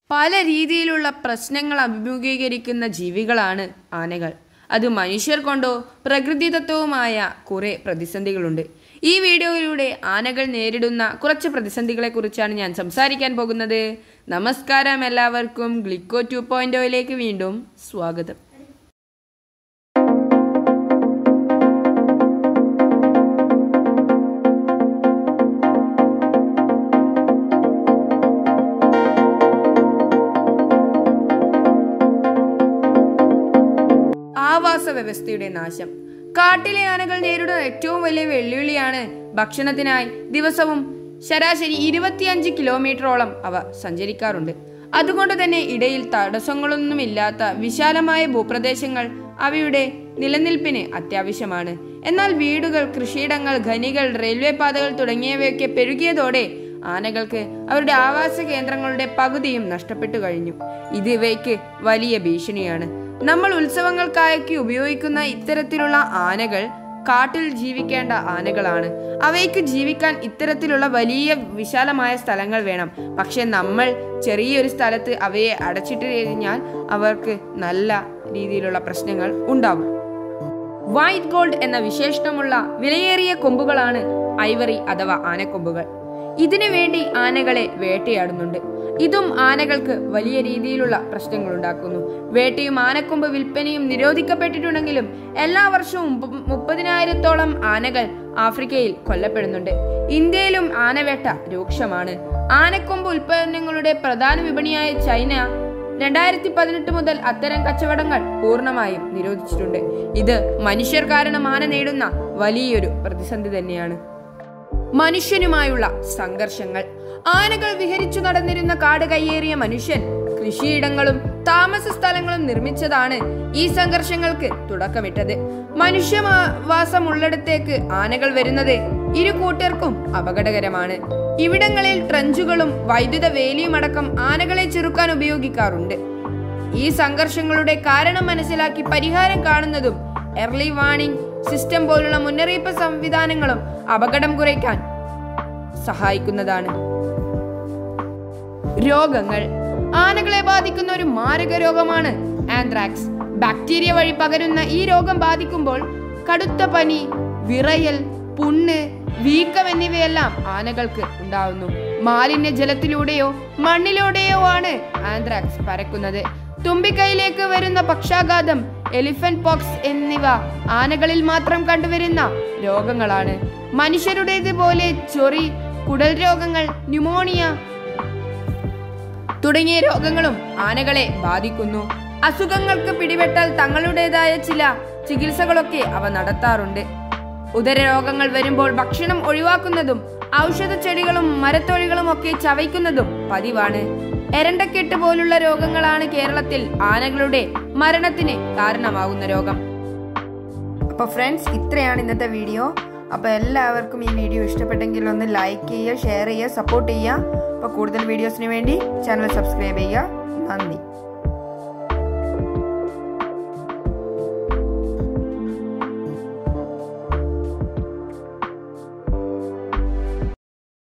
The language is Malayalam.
പല രീതിയിലുള്ള പ്രശ്നങ്ങൾ അഭിമുഖീകരിക്കുന്ന ജീവികളാണ് ആനകൾ അത് മനുഷ്യർ കൊണ്ടോ പ്രകൃതിദത്തവുമായ കുറേ പ്രതിസന്ധികളുണ്ട് ഈ വീഡിയോയിലൂടെ ആനകൾ നേരിടുന്ന കുറച്ച് പ്രതിസന്ധികളെക്കുറിച്ചാണ് ഞാൻ സംസാരിക്കാൻ പോകുന്നത് നമസ്കാരം എല്ലാവർക്കും ഗ്ലിക്കോ ടു പോയിൻറ്റോയിലേക്ക് വീണ്ടും സ്വാഗതം ആവാസ വ്യവസ്ഥയുടെ നാശം കാട്ടിലെ ആനകൾ നേരിടുന്ന ഏറ്റവും വലിയ വെല്ലുവിളിയാണ് ഭക്ഷണത്തിനായി ദിവസവും ശരാശരി ഇരുപത്തിയഞ്ച് കിലോമീറ്ററോളം അവ സഞ്ചരിക്കാറുണ്ട് അതുകൊണ്ട് തന്നെ ഇടയിൽ തടസ്സങ്ങളൊന്നുമില്ലാത്ത വിശാലമായ ഭൂപ്രദേശങ്ങൾ അവയുടെ നിലനിൽപ്പിന് അത്യാവശ്യമാണ് എന്നാൽ വീടുകൾ കൃഷിയിടങ്ങൾ ഖനികൾ റെയിൽവേ പാതകൾ തുടങ്ങിയവയൊക്കെ പെരുകിയതോടെ ആനകൾക്ക് അവരുടെ ആവാസ കേന്ദ്രങ്ങളുടെ പകുതിയും നഷ്ടപ്പെട്ടു കഴിഞ്ഞു ഇത് ഇവയ്ക്ക് വലിയ ഭീഷണിയാണ് നമ്മൾ ഉത്സവങ്ങൾക്കായൊക്കെ ഉപയോഗിക്കുന്ന ഇത്തരത്തിലുള്ള ആനകൾ കാട്ടിൽ ജീവിക്കേണ്ട ആനകളാണ് അവയ്ക്ക് ജീവിക്കാൻ ഇത്തരത്തിലുള്ള വലിയ വിശാലമായ സ്ഥലങ്ങൾ വേണം പക്ഷെ നമ്മൾ ചെറിയൊരു സ്ഥലത്ത് അവയെ അടച്ചിട്ട് കഴിഞ്ഞാൽ അവർക്ക് നല്ല രീതിയിലുള്ള പ്രശ്നങ്ങൾ ഉണ്ടാവും വൈറ്റ് ഗോൾഡ് എന്ന വിശേഷണമുള്ള വിലയേറിയ കൊമ്പുകളാണ് ഐവറി അഥവാ ആനക്കൊമ്പുകൾ ഇതിനു വേണ്ടി ആനകളെ വേട്ടയാടുന്നുണ്ട് ഇതും ആനകൾക്ക് വലിയ രീതിയിലുള്ള പ്രശ്നങ്ങൾ ഉണ്ടാക്കുന്നു വേട്ടയും ആനക്കൊമ്പ് വിൽപ്പനയും നിരോധിക്കപ്പെട്ടിട്ടുണ്ടെങ്കിലും എല്ലാ വർഷവും മുപ്പ- മുപ്പതിനായിരത്തോളം ആനകൾ ആഫ്രിക്കയിൽ കൊല്ലപ്പെടുന്നുണ്ട് ഇന്ത്യയിലും ആനവേട്ട രൂക്ഷമാണ് ആനക്കൊമ്പ് ഉൽപ്പന്നങ്ങളുടെ പ്രധാന വിപണിയായ ചൈന രണ്ടായിരത്തി പതിനെട്ട് മുതൽ അത്തരം കച്ചവടങ്ങൾ പൂർണ്ണമായും നിരോധിച്ചിട്ടുണ്ട് ഇത് മനുഷ്യർ കാരണം ആന നേടുന്ന വലിയൊരു പ്രതിസന്ധി തന്നെയാണ് മനുഷ്യനുമായുള്ള സംഘർഷങ്ങൾ ആനകൾ വിഹരിച്ചു നടന്നിരുന്ന കാട് കയ്യേറിയ മനുഷ്യൻ കൃഷിയിടങ്ങളും താമസ സ്ഥലങ്ങളും നിർമ്മിച്ചതാണ് ഈ സംഘർഷങ്ങൾക്ക് തുടക്കമിട്ടത് മനുഷ്യവാസമുള്ളിടത്തേക്ക് ആനകൾ വരുന്നത് ഇരു കൂട്ടർക്കും അപകടകരമാണ് ഇവിടങ്ങളിൽ ട്രഞ്ചുകളും വൈദ്യുത വേലിയും അടക്കം ആനകളെ ചെറുക്കാൻ ഉപയോഗിക്കാറുണ്ട് ഈ സംഘർഷങ്ങളുടെ കാരണം മനസ്സിലാക്കി പരിഹാരം കാണുന്നതും എർലി വാർണിംഗ് സിസ്റ്റം പോലുള്ള മുന്നറിയിപ്പ് സംവിധാനങ്ങളും അപകടം കുറയ്ക്കാൻ സഹായിക്കുന്നതാണ് രോഗങ്ങൾ ആനകളെ ബാധിക്കുന്ന ഒരു മാരക രോഗമാണ് ആന്ത്രാക്സ് ബാക്ടീരിയ വഴി പകരുന്ന ഈ രോഗം ബാധിക്കുമ്പോൾ കടുത്ത പനി വിറയൽ പുണ്ണ് വീക്കം എന്നിവയെല്ലാം ആനകൾക്ക് ഉണ്ടാവുന്നു മാലിന്യ ജലത്തിലൂടെയോ മണ്ണിലൂടെയോ ആണ് ആന്ത്രാക്സ് പരക്കുന്നത് തുമ്പിക്കൈയിലേക്ക് വരുന്ന പക്ഷാഘാതം എലിഫന്റ് പോക്സ് എന്നിവ ആനകളിൽ മാത്രം കണ്ടുവരുന്ന രോഗങ്ങളാണ് മനുഷ്യരുടേത് പോലെ ചൊറി കുടൽ രോഗങ്ങൾ ന്യൂമോണിയ തുടങ്ങിയ രോഗങ്ങളും ആനകളെ ബാധിക്കുന്നു അസുഖങ്ങൾക്ക് പിടിപെട്ടാൽ തങ്ങളുടേതായ ചില ചികിത്സകളൊക്കെ അവ നടത്താറുണ്ട് ഉദരരോഗങ്ങൾ വരുമ്പോൾ ഭക്ഷണം ഒഴിവാക്കുന്നതും ഔഷധ ചെടികളും മരത്തൊഴികളും ഒക്കെ ചവയ്ക്കുന്നതും പതിവാണ് എരണ്ടക്കെട്ട് പോലുള്ള രോഗങ്ങളാണ് കേരളത്തിൽ ആനകളുടെ മരണത്തിന് കാരണമാകുന്ന രോഗം അപ്പോൾ ഫ്രണ്ട്സ് ഇത്രയാണ് ഇന്നത്തെ വീഡിയോ അപ്പോൾ എല്ലാവർക്കും ഈ വീഡിയോ ഇഷ്ടപ്പെട്ടെങ്കിൽ ഒന്ന് ലൈക്ക് ചെയ്യുക ഷെയർ ചെയ്യുക സപ്പോർട്ട് ചെയ്യുക അപ്പോൾ കൂടുതൽ വീഡിയോസിന് വേണ്ടി ചാനൽ സബ്സ്ക്രൈബ് ചെയ്യുക നന്ദി